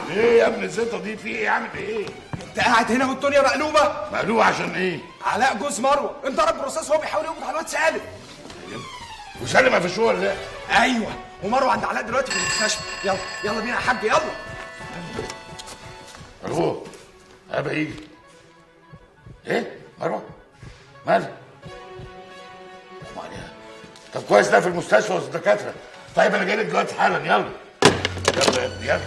ايه يا ابن الزيطه دي في ايه عامل ايه انت قاعد هنا والدنيا مقلوبه مقلوب عشان ايه علاء جوز مروه انضرب بالرصاص وهو بيحاول يقبض على الواد سالم وسالم ما فيش ولا لا ايوه ومروه عند علاء دلوقتي في المستشفى يلا يلا بينا يا حاج يلا الو ابقى ايه ايه مروه مالك طب عليها طب كويس ده في المستشفى وسط الدكاتره طيب انا جاي لك دلوقتي حالا يلا يلا يا ابني يلا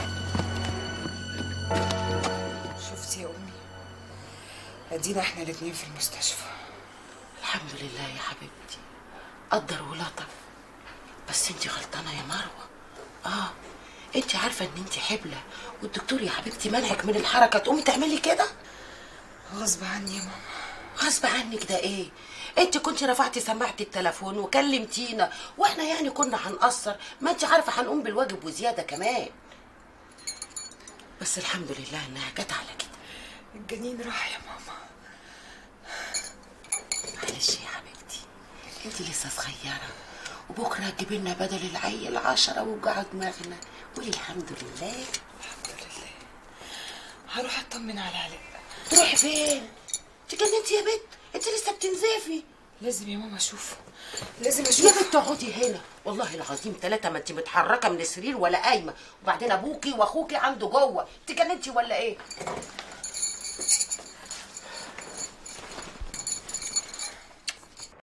شفتي يا امي ادينا احنا الاتنين في المستشفى الحمد لله يا حبيبتي قدر ولطف بس انت غلطانه يا مروه اه انت عارفه ان انت حبلة والدكتور يا حبيبتي منعك من الحركه تقومي تعملي كده غصب عني يا ماما غصب عنك ده ايه انت كنت رفعتي سماعه التليفون وكلمتينا واحنا يعني كنا هنقصر ما انت عارفه هنقوم بالواجب وزياده كمان بس الحمد لله انها جت على كده الجنين راح يا ماما معلش يا حبيبتي انت لسه صغيره وبكره هتجيبي لنا بدل العيل عشرة وجعوا دماغنا قولي الحمد لله الحمد لله هروح اطمن على علاء تروحي فين تجننتي يا بنت انت لسه بتنزفي لازم يا ماما اشوفه لازم يا اشوفه بنت اقعدي هنا والله العظيم ثلاثة ما انت متحركة من السرير ولا قايمة وبعدين ابوكي واخوكي عنده جوه تجننتي ولا ايه